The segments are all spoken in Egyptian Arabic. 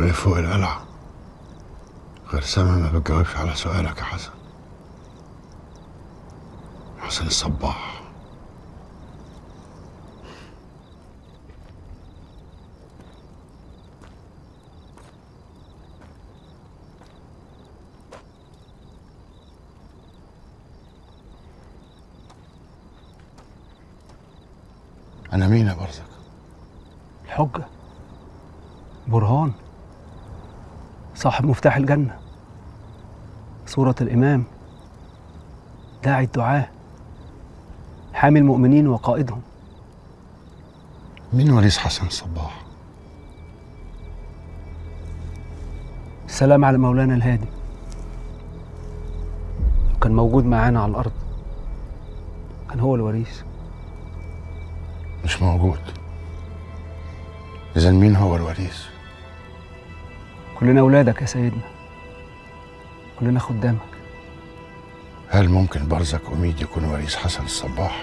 واقف فوق القلعة غير سما ما بتجاوبش على سؤالك يا حسن حسن الصباح أنا مين يا برزك؟ الحجة برهان صاحب مفتاح الجنة صورة الإمام داعي الدعاة حامي المؤمنين وقائدهم مين وريث حسن الصباح؟ السلام على مولانا الهادي كان موجود معانا على الأرض كان هو الوريث مش موجود إذا مين هو الوريث؟ كلنا أولادك يا سيدنا كلنا خدامك هل ممكن برزك وميد يكون وريث حسن الصباح؟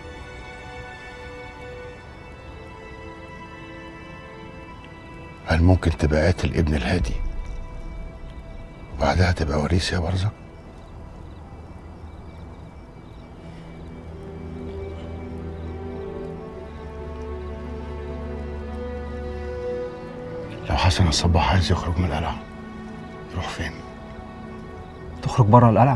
هل ممكن تبقى قاتل ابن الهادي وبعدها تبقى وريث يا برزك؟ لو حسن الصباح عايز يخرج من القلعة يروح فين؟ تخرج بره القلعة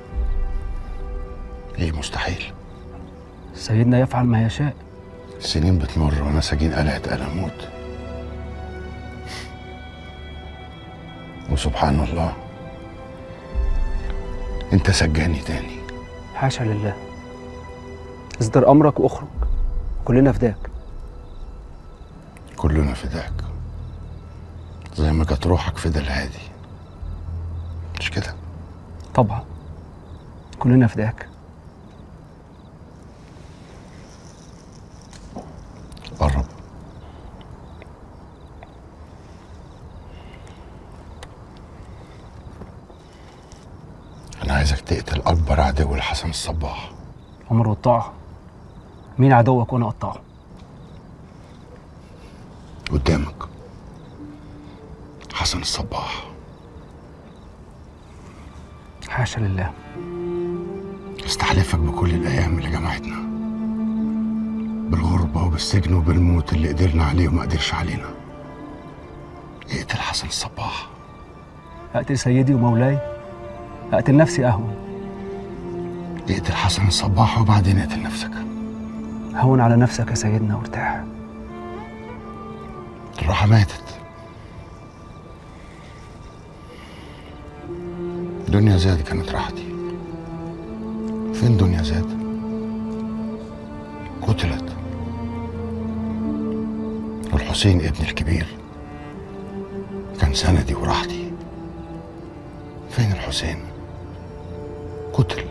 ايه مستحيل سيدنا يفعل ما يشاء السنين بتمر وانا سجين قلعة ألموت وسبحان الله انت سجاني تاني حاشا لله اصدر أمرك واخرج كلنا فداك كلنا فداك زي ما كانت روحك فدا الهادي مش كده طبعا كلنا فداك قرب انا عايزك تقتل اكبر عدو لحسن الصباح عمر والطاعة مين عدوك وانا اقطعه قدامك حسن الصباح حاشا لله استحلفك بكل الايام اللي جمعتنا بالغربة وبالسجن وبالموت اللي قدرنا عليه وما قدرش علينا اقتل حسن الصباح اقتل سيدي ومولاي اقتل نفسي اهون اقتل حسن الصباح وبعدين اقتل نفسك هون على نفسك يا سيدنا وارتاح الراحة ماتت دنيا زاد كانت راحتي فين دنيا زاد قتلت والحسين ابن الكبير كان سندي وراحتي فين الحسين قتل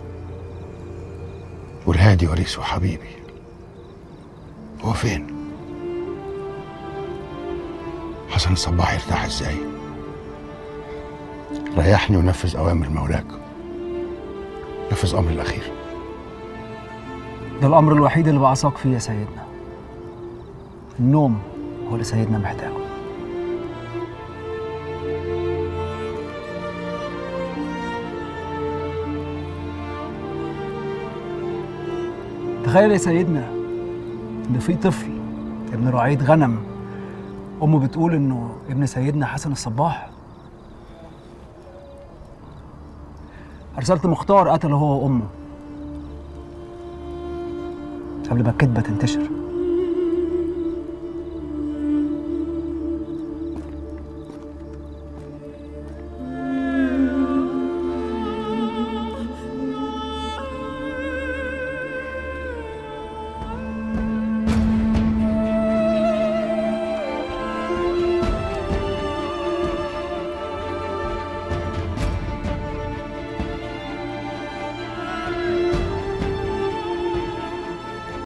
والهادي وريث وحبيبي هو فين حسن الصباح يرتاح ازاي ريحني ونفذ اوامر مولاك نفذ امري الاخير ده الامر الوحيد اللي بعصاك فيه يا سيدنا النوم هو اللي سيدنا محتاجه تخيل يا سيدنا ان في طفل ابن رعية غنم امه بتقول انه ابن سيدنا حسن الصباح ارسلت مختار قتله هو وامه قبل ما الكذبه تنتشر